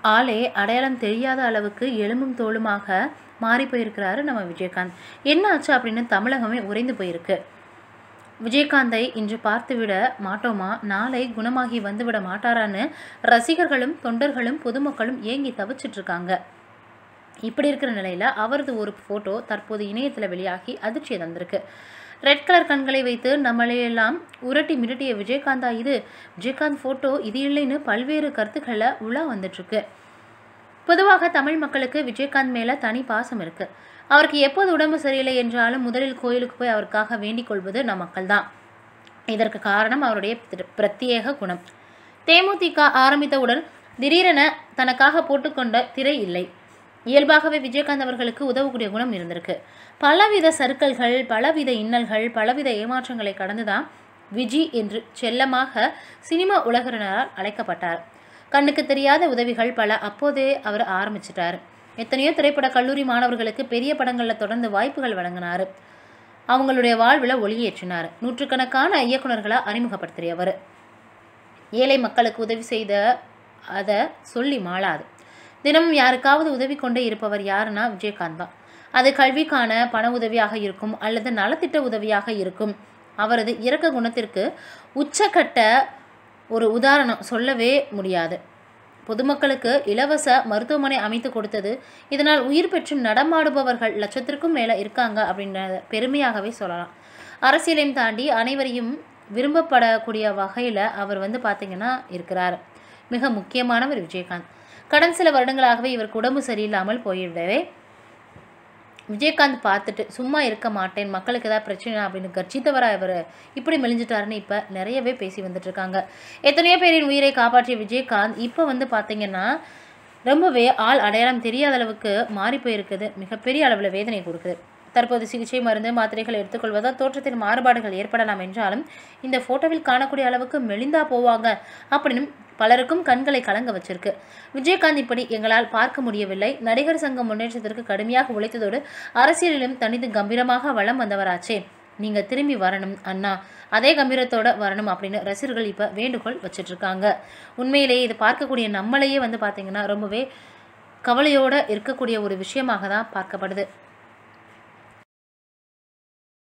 ஆளே அடையாளம் தெரியாத அளவுக்கு எலும்பும் தோலுமாக மாறி போயிருக்கிறாரு நம்ம விஜயகாந்த் என்ன ஆச்சு அப்படின்னு தமிழகமே உறைந்து போயிருக்கு விஜயகாந்தை இன்று பார்த்துவிட மாட்டோமா நாளை குணமாகி வந்துவிட மாட்டாரான்னு ரசிகர்களும் தொண்டர்களும் பொதுமக்களும் ஏங்கி தவிச்சிட்டு இருக்காங்க இப்படி இருக்கிற நிலையில் அவரது ஒரு ஃபோட்டோ தற்போது இணையத்தில் வெளியாகி அதிர்ச்சியை தந்திருக்கு ரெட் கலர் கண்களை வைத்து நம்மளையெல்லாம் உரட்டி மிரட்டிய விஜயகாந்தா இது விஜயகாந்த் ஃபோட்டோ இது இல்லைன்னு பல்வேறு கருத்துக்களில் உலா வந்துட்டுருக்கு பொதுவாக தமிழ் மக்களுக்கு விஜயகாந்த் மேலே தனி பாசம் இருக்குது அவருக்கு எப்போது உடம்பு சரியில்லை என்றாலும் முதலில் கோயிலுக்கு போய் அவருக்காக வேண்டிக் கொள்வது நம் மக்கள் தான் இதற்கு காரணம் அவருடைய பிர- பிரத்யேக குணம் தேமுதிக ஆரம்பித்தவுடன் திடீரென தனக்காக போட்டுக்கொண்ட திரை இல்லை இயல்பாகவே விஜயகாந்த் அவர்களுக்கு உதவக்கூடிய குணம் இருந்திருக்கு பலவித சறுக்கல்கள் பலவித இன்னல்கள் பலவித ஏமாற்றங்களை கடந்துதான் விஜி என்று செல்லமாக சினிமா உலகினரால் அழைக்கப்பட்டார் கண்ணுக்கு தெரியாத உதவிகள் பல அப்போதே அவர் ஆரம்பிச்சிட்டார் எத்தனையோ திரைப்பட கல்லூரி மாணவர்களுக்கு பெரிய படங்களில் தொடர்ந்து வாய்ப்புகள் வழங்கினார் அவங்களுடைய வாழ்வில் ஒளியேற்றினார் நூற்றுக்கணக்கான இயக்குனர்களை அறிமுகப்படுத்தியவர் ஏழை மக்களுக்கு உதவி செய்த அதை சொல்லி மாளாது தினமும் யாருக்காவது உதவி கொண்டே இருப்பவர் யாருன்னா விஜயகாந்த் தான் அது கல்விக்கான பண உதவியாக இருக்கும் அல்லது நலத்திட்ட உதவியாக இருக்கும் அவரது இரக்க குணத்திற்கு உச்சக்கட்ட ஒரு உதாரணம் சொல்லவே முடியாது பொதுமக்களுக்கு இலவச மருத்துவமனை அமைத்து கொடுத்தது இதனால் உயிர் பெற்று நடமாடுபவர்கள் லட்சத்திற்கும் மேலே இருக்காங்க அப்படின்ற பெருமையாகவே சொல்லலாம் அரசியலையும் தாண்டி அனைவரையும் விரும்பப்படக்கூடிய வகையில் அவர் வந்து பார்த்திங்கன்னா இருக்கிறார் மிக முக்கியமானவர் விஜயகாந்த் கடன் சில வருடங்களாகவே இவருக்கு உடம்பு சரியில்லாமல் போய்விடவே விஜயகாந்த் பார்த்துட்டு சும்மா இருக்க மாட்டேன் மக்களுக்கு ஏதாவது பிரச்சனை அப்படின்னு கர்ஜித்தவரா இவர் இப்படி மெலிஞ்சிட்டாருன்னு இப்போ நிறையவே பேசி வந்துட்டு இருக்காங்க எத்தனையோ பேரின் உயிரை காப்பாற்றிய விஜயகாந்த் இப்போ வந்து பார்த்தீங்கன்னா ரொம்பவே ஆள் அடையாளம் தெரியாத அளவுக்கு மாறி போயிருக்குது மிகப்பெரிய அளவில் வேதனை கொடுக்குது தற்போது சிகிச்சை மருந்து மாத்திரைகள் எடுத்துக்கொள்வதால் தோற்றத்தில் மாறுபாடுகள் ஏற்படலாம் என்றாலும் இந்த ஃபோட்டோவில் காணக்கூடிய அளவுக்கு மெலிந்தா போவாங்க அப்படின்னு பலருக்கும் கண்களை கலங்க வச்சிருக்கு விஜயகாந்த் இப்படி எங்களால் பார்க்க முடியவில்லை நடிகர் சங்கம் முன்னேற்றத்திற்கு கடுமையாக உழைத்ததோடு அரசியலிலும் தனித்து கம்பீரமாக வளம் வந்தவராச்சே நீங்க திரும்பி வரணும் அண்ணா அதே கம்பீரத்தோட வரணும் அப்படின்னு ரசிகர்கள் இப்போ வேண்டுகோள் வச்சிட்டு இருக்காங்க உண்மையிலேயே இது பார்க்கக்கூடிய நம்மளையே வந்து பார்த்தீங்கன்னா ரொம்பவே கவலையோட இருக்கக்கூடிய ஒரு விஷயமாக தான் பார்க்கப்படுது